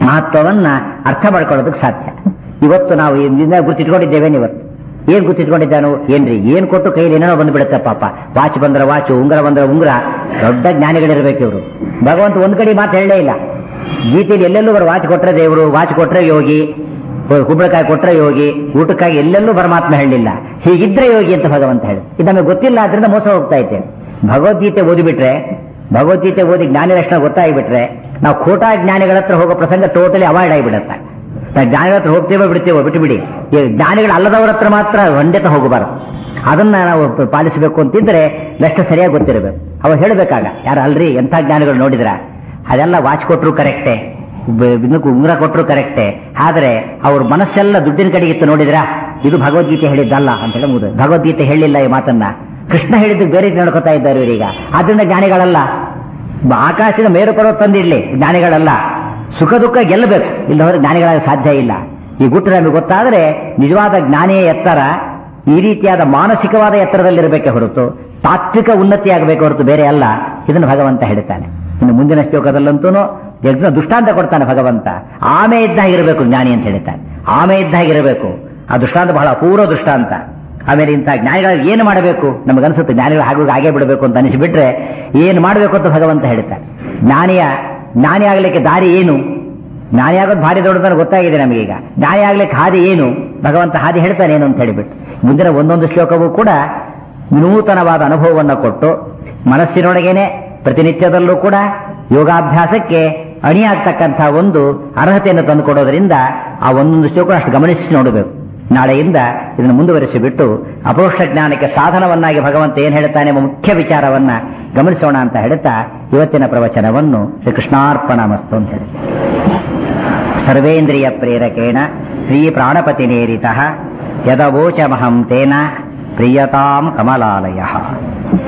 ಮಹತ್ವವನ್ನ ಅರ್ಥ ಮಾಡ್ಕೊಳ್ಳೋದಕ್ಕೆ ಸಾಧ್ಯ ಇವತ್ತು ನಾವು ಇದನ್ನ ಗುರ್ತಿಟ್ಕೊಂಡಿದ್ದೇವೇನು ಇವತ್ತು ಏನ್ ಗುರ್ತಿಟ್ಕೊಂಡಿದ್ದಾನು ಏನ್ರಿ ಏನ್ ಕೊಟ್ಟು ಕೈಲಿ ಏನೇನೋ ಬಂದ್ಬಿಡುತ್ತೆ ಪಾಪ ವಾಚ್ ಬಂದ್ರೆ ವಾಚು ಉಂಗುರ ಬಂದ್ರೆ ಉಂಗುರ ದೊಡ್ಡ ಜ್ಞಾನಿಗಳಿರ್ಬೇಕು ಇವರು ಭಗವಂತ ಒಂದ್ ಕಡೆ ಮಾತು ಹೇಳಲೇ ಇಲ್ಲ ಗೀತೆಯಲ್ಲಿ ಎಲ್ಲೆಲ್ಲೂ ಬರ ವಾಚ್ ಕೊಟ್ರೆ ದೇವರು ವಾಚ್ ಕೊಟ್ರೆ ಯೋಗಿ ಕುಂಬಳಕಾಯಿ ಕೊಟ್ರೆ ಯೋಗಿ ಊಟಕ್ಕಾಗಿ ಎಲ್ಲೆಲ್ಲೂ ಪರಮಾತ್ಮ ಹೇಳಲಿಲ್ಲ ಹೀಗಿದ್ರೆ ಯೋಗಿ ಅಂತ ಭಗವಂತ ಹೇಳಿ ಇದು ನಮಗೆ ಗೊತ್ತಿಲ್ಲ ಅದರಿಂದ ಮೋಸ ಹೋಗ್ತಾ ಇದ್ದೇವೆ ಭಗವದ್ಗೀತೆ ಓದಿಬಿಟ್ರೆ ಭಗವದ್ಗೀತೆ ಓದಿ ಜ್ಞಾನಿ ಲಕ್ಷಣ ಗೊತ್ತಾಗಿಬಿಟ್ರೆ ನಾವು ಖೋಟಾ ಜ್ಞಾನಿಗಳ ಹತ್ರ ಹೋಗೋ ಪ್ರಸಂಗ ಟೋಟಲಿ ಅವಾಯ್ಡ್ ಆಗಿಬಿಡುತ್ತೆ ನಾವು ಜ್ಞಾನಿಗಳ ಹತ್ರ ಹೋಗ್ತೇವೋ ಬಿಡ್ತೇವೋ ಬಿಟ್ಟು ಬಿಡಿ ಈ ಜ್ಞಾನಿಗಳು ಅಲ್ಲದವ್ರ ಹತ್ರ ಮಾತ್ರ ಖಂಡಿತ ಹೋಗಬಾರದು ಅದನ್ನ ನಾವು ಪ- ಪಾಲಿಸಬೇಕು ಅಂತಿದ್ರೆ ಲಕ್ಷ ಸರಿಯಾಗಿ ಗೊತ್ತಿರಬೇಕು ಅವ ಹೇಳಬೇಕಾಗ ಯಾರು ಅಲ್ರಿ ಎಂಥ ಜ್ಞಾನಿಗಳು ನೋಡಿದ್ರ ಅದೆಲ್ಲ ವಾಚ್ ಕೊಟ್ರು ಕರೆಕ್ಟೇ ಇದಕ್ಕೂ ಉಂಗುರ ಕೊಟ್ರು ಕರೆಕ್ಟೇ ಆದ್ರೆ ಅವ್ರ ಮನಸ್ಸೆಲ್ಲ ದುಡ್ಡಿನ ಕಡೆಗಿತ್ತು ನೋಡಿದ್ರ ಇದು ಭಗವದ್ಗೀತೆ ಹೇಳಿದ್ದಲ್ಲ ಅಂತ ಹೇಳಿ ಮುಗಿದು ಭಗವದ್ಗೀತೆ ಹೇಳಿಲ್ಲ ಈ ಮಾತನ್ನ ಕೃಷ್ಣ ಹೇಳಿದ್ದು ಬೇರೆ ರೀತಿ ನಡ್ಕೋತಾ ಇದ್ದಾರೆ ಇವರೀಗ ಆದ್ರಿಂದ ಜ್ಞಾನಿಗಳಲ್ಲ ಆಕಾಶದಿಂದ ಮೇರು ಪರ್ವತ ತಂದಿಡ್ಲಿ ಜ್ಞಾನಿಗಳಲ್ಲ ಸುಖ ದುಃಖ ಗೆಲ್ಲಬೇಕು ಇಲ್ಲದವರು ಜ್ಞಾನಿಗಳಾಗ ಸಾಧ್ಯ ಇಲ್ಲ ಈ ಗುಟ್ಟು ನಮಗೆ ಗೊತ್ತಾದ್ರೆ ನಿಜವಾದ ಜ್ಞಾನಿಯ ಎತ್ತರ ಈ ರೀತಿಯಾದ ಮಾನಸಿಕವಾದ ಎತ್ತರದಲ್ಲಿರಬೇಕೆ ಹೊರತು ತಾತ್ವಿಕ ಉನ್ನತಿ ಆಗಬೇಕು ಹೊರತು ಬೇರೆ ಅಲ್ಲ ಇದನ್ನು ಭಗವಂತ ಹೇಳ್ತಾನೆ ಇನ್ನು ಮುಂದಿನ ಶ್ಲೋಕದಲ್ಲಂತೂ ಯಜ್ಞ ದುಷ್ಟಾಂತ ಕೊಡ್ತಾನೆ ಭಗವಂತ ಆಮೆ ಇದ್ದಾಗಿರಬೇಕು ಜ್ಞಾನಿ ಅಂತ ಹೇಳ್ತಾನೆ ಆಮೆ ಇದ್ದಾಗಿರಬೇಕು ಆ ದುಷ್ಟಾಂತ ಬಹಳ ಅಪೂರ್ವ ದುಷ್ಟಾಂತ ಆಮೇಲೆ ಇಂಥ ಜ್ಞಾನಿಗಳು ಏನು ಮಾಡಬೇಕು ನಮಗನ್ಸುತ್ತೆ ಜ್ಞಾನಿಗಳು ಹಾಗೂ ಹಾಗೆ ಬಿಡಬೇಕು ಅಂತ ಅನಿಸಿಬಿಟ್ರೆ ಏನು ಮಾಡಬೇಕು ಅಂತ ಭಗವಂತ ಹೇಳ್ತಾನೆ ಜ್ಞಾನಿಯ ಜ್ಞಾನಿ ಆಗ್ಲಿಕ್ಕೆ ದಾರಿ ಏನು ಜ್ಞಾನಿ ಆಗೋದು ಭಾರಿ ದೊಡ್ಡದನ್ನು ಗೊತ್ತಾಗಿದೆ ನಮಗೀಗ ಜ್ಞಾನಿ ಆಗ್ಲಿಕ್ಕೆ ಹಾದಿ ಏನು ಭಗವಂತ ಹಾದಿ ಹೇಳ್ತಾನೆ ಏನು ಅಂತ ಹೇಳಿಬಿಟ್ಟು ಮುಂದಿನ ಒಂದೊಂದು ಶ್ಲೋಕವೂ ಕೂಡ ವಿನೂತನವಾದ ಅನುಭವವನ್ನು ಕೊಟ್ಟು ಮನಸ್ಸಿನೊಳಗೇನೆ ಪ್ರತಿನಿತ್ಯದಲ್ಲೂ ಕೂಡ ಯೋಗಾಭ್ಯಾಸಕ್ಕೆ ಅಣಿಯಾಗ್ತಕ್ಕಂಥ ಒಂದು ಅರ್ಹತೆಯನ್ನು ತಂದುಕೊಡೋದ್ರಿಂದ ಆ ಒಂದೊಂದು ಶ್ಲೋಕ ಅಷ್ಟು ಗಮನಿಸಿ ನೋಡಬೇಕು ನಾಳೆಯಿಂದ ಇದನ್ನು ಮುಂದುವರಿಸಿ ಬಿಟ್ಟು ಅಪರೋಕ್ಷ ಜ್ಞಾನಕ್ಕೆ ಸಾಧನವನ್ನಾಗಿ ಭಗವಂತ ಏನ್ ಹೇಳ್ತಾನೆ ಎಂಬ ಮುಖ್ಯ ವಿಚಾರವನ್ನ ಗಮನಿಸೋಣ ಅಂತ ಹೇಳ್ತಾ ಇವತ್ತಿನ ಪ್ರವಚನವನ್ನು ಶ್ರೀ ಕೃಷ್ಣಾರ್ಪಣ ಮಸ್ತು ಅಂತ ಹೇಳಿ ಸರ್ವೇಂದ್ರಿಯ ಪ್ರೇರಕೇಣ ಶ್ರೀ ಪ್ರಾಣಪತಿ ನೇರಿತ ಯದವೋಚಮಹಂ ತೇನ ಪ್ರಿಯತಾಂ ಕಮಲಾಲಯ